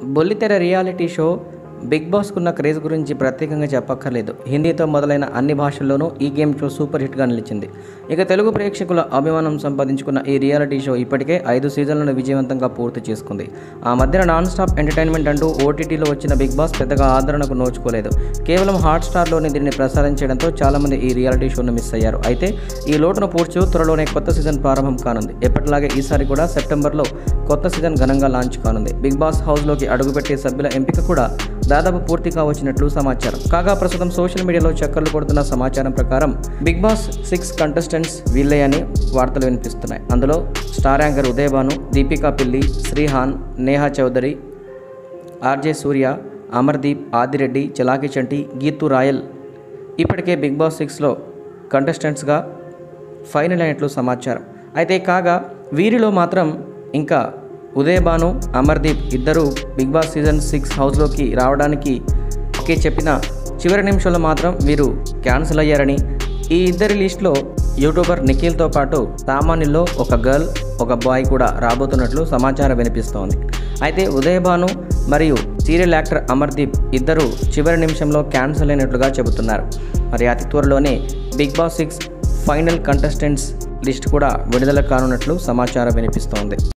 బొల్లితెర reality show Bigg బాస్కున్న craze గురించి ప్రత్యేకంగా చెప్పక్కర్లేదు హిందీతో మొదలైన అన్ని భాషల్లోనూ ఈ గేమ్ షో సూపర్ హిట్గా నిలిచింది ఇక తెలుగు ప్రేక్షకుల అభిమానం సంపాదించుకున్న ఈ రియాలిటీ షో ఇప్పటికే ఐదు సీజన్లను విజయవంతంగా పూర్తి చేసుకుంది ఆ మధ్యన నాన్ స్టాప్ ఎంటర్టైన్మెంట్ అంటూ ఓటీటీలో వచ్చిన బిగ్ బాస్ పెద్దగా ఆదరణకు నోచుకోలేదు కేవలం హాట్ స్టార్లోనే దీనిని ప్రసారం చేయడంతో చాలామంది ఈ రియాలిటీ షోను మిస్ అయ్యారు అయితే ఈ లోటును పూడ్చు త్వరలోనే కొత్త సీజన్ ప్రారంభం కానుంది ఎప్పటిలాగే ఈసారి కూడా సెప్టెంబర్లో కొత్త సీజన్ ఘనంగా లాంచ్ కానుంది బిగ్ బాస్ హౌస్లోకి అడుగుపెట్టే సభ్యుల ఎంపిక కూడా దాదాపు పూర్తిగా వచ్చినట్లు సమాచారం కాగా ప్రస్తుతం సోషల్ మీడియాలో చక్కర్లు కొడుతున్న సమాచారం ప్రకారం బిగ్ బాస్ సిక్స్ కంటెస్టెంట్స్ వీళ్ళే అని వార్తలు వినిపిస్తున్నాయి అందులో star anchor Udayabhanu Deepika Pilli Sreehan Neha Chowdary RJ Surya Amardeep Adireddy Chalaki Chanti Geethu Royal ఇప్పటికే బిగ్ బాస్ సిక్స్లో కంటెస్టెంట్స్గా ఫైనల్ అయినట్లు సమాచారం అయితే కాగా వీరిలో మాత్రం ఇంకా ఉదయభాను అమర్దీప్ ఇద్దరు బిగ్ బాస్ సీజన్ సిక్స్ హౌస్లోకి రావడానికి ఓకే చెప్పిన చివరి నిమిషంలో మాత్రం వీరు క్యాన్సిల్ అయ్యారని ఈ ఇద్దరి లిస్టులో యూట్యూబర్ నిఖిల్తో పాటు సామాన్యుల్లో ఒక గర్ల్ ఒక బాయ్ కూడా రాబోతున్నట్లు సమాచారం వినిపిస్తోంది అయితే ఉదయభాను మరియు సీరియల్ యాక్టర్ అమర్దీప్ ఇద్దరు చివరి నిమిషంలో క్యాన్సిల్ అయినట్లుగా చెబుతున్నారు మరి అతి త్వరలోనే Bigg Boss six final contestants list కూడా విడుదల కానున్నట్లు సమాచారం వినిపిస్తోంది